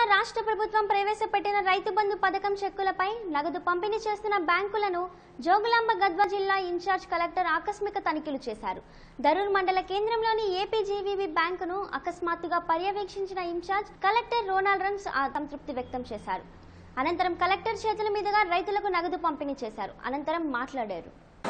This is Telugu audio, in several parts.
రాష్ట్ర ప్రభుత్వం ప్రవేశపెట్టిన రైతు బంధు పథకం చెక్కులపై నగదు పంపిణీ చేస్తున్న బ్యాంకులను జోగులాంబ గద్వాల జిల్లా ఇన్ఛార్జ్ కలెక్టర్ ఆకస్మిక తనిఖీలు చేశారు దరూర్ మండల కేంద్రంలోని ఏపీజీవీబీ బ్యాంకును అకస్మాత్తుగా పర్యవేక్షించిన ఇన్ఛార్జ్ కలెక్టర్ రోనాల్డ్ రన్స్ సంతృప్తి వ్యక్తం చేశారు అనంతరం కలెక్టర్ చేతుల మీదుగా రైతులకు నగదు పంపిణీ చేశారు అనంతరం మాట్లాడారు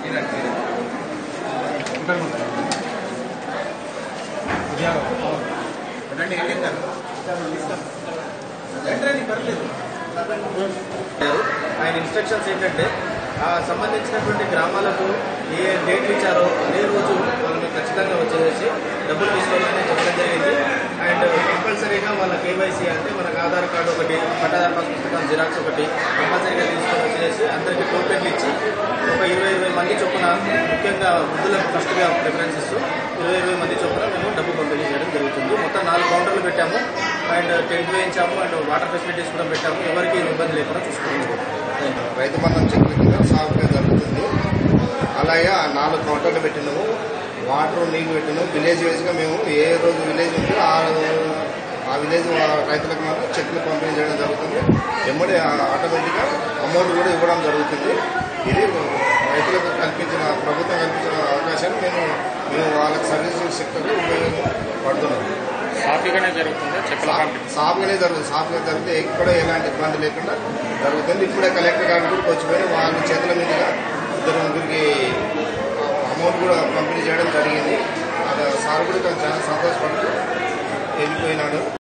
ఆయన ఇన్స్ట్రక్షన్స్ ఏంటంటే ఆ సంబంధించినటువంటి గ్రామాలకు ఏ డేట్లు ఇచ్చారో అదే రోజు వాళ్ళని ఖచ్చితంగా వచ్చేసి డబ్బులు తీసుకోవాలని చెప్పడం జరిగింది అండ్ కంపల్సరీగా వాళ్ళ కేవైసీ అంటే మనకు ఆధార్ కార్డు ఒకటి పట్టాదారు పాస్ పుస్తకం జిరాక్స్ ఒకటి కంపల్సరీగా తీసుకొని వచ్చేసి అందరికీ టోకెన్లు ఇచ్చి ఒక ఇరవై ఇరవై మంది చొప్పున ముఖ్యంగా వృద్ధులకు ఫస్ట్గా ప్రిఫరెన్స్ ఇస్తూ ఇరవై ఇరవై మంది చొప్పున మేము డబ్బు పంపిణీ చేయడం జరుగుతుంది మొత్తం నాలుగు కౌంటర్లు పెట్టాము అండ్ టెంట్ వేయించాము అండ్ వాటర్ ఫెసిలిటీస్ కూడా పెట్టాము ఎవరికి ఇబ్బంది లేకుండా చూసుకున్నాము రైతు బంధం చెక్కుల కింద సాగుగా జరుగుతుంది అలాగే ఆ నాలుగు కౌంటర్లు పెట్టినాము వాటర్ నీళ్లు పెట్టినాము విలేజ్ వైజ్గా మేము ఏ రోజు విలేజ్ ఉంటే ఆ ఆ విలేజ్ రైతులకు మాత్రం చెక్కులు పంపిణీ చేయడం జరుగుతుంది వెంబడి ఆటోమేటిక్గా అమౌంట్ కూడా ఇవ్వడం జరుగుతుంది ఇది రైతులకు కల్పించిన ప్రభుత్వం కల్పించిన అవకాశాన్ని మేము మేము వాళ్ళకి సర్వీస్ సెక్టర్ ఉపయోగపడుతున్నాం సాఫీగానే జరుగుతుంది చెక్కల పంపిణీ సాఫ్గానే జరుగుతుంది సాఫ్గా జరిగితే ఎక్కడ ఎలాంటి ఇబ్బంది లేకుండా జరుగుతుంది ఇప్పుడే కలెక్టర్ గారి కూడా వచ్చిపోయి వాళ్ళ చేతుల మీదుగా ఇద్దరు ముగ్గురికి అమౌంట్ కూడా పంపిణీ చేయడం జరిగింది అది సార్ కూడా చాలా సంతోషపడుతూ వెళ్ళిపోయినాడు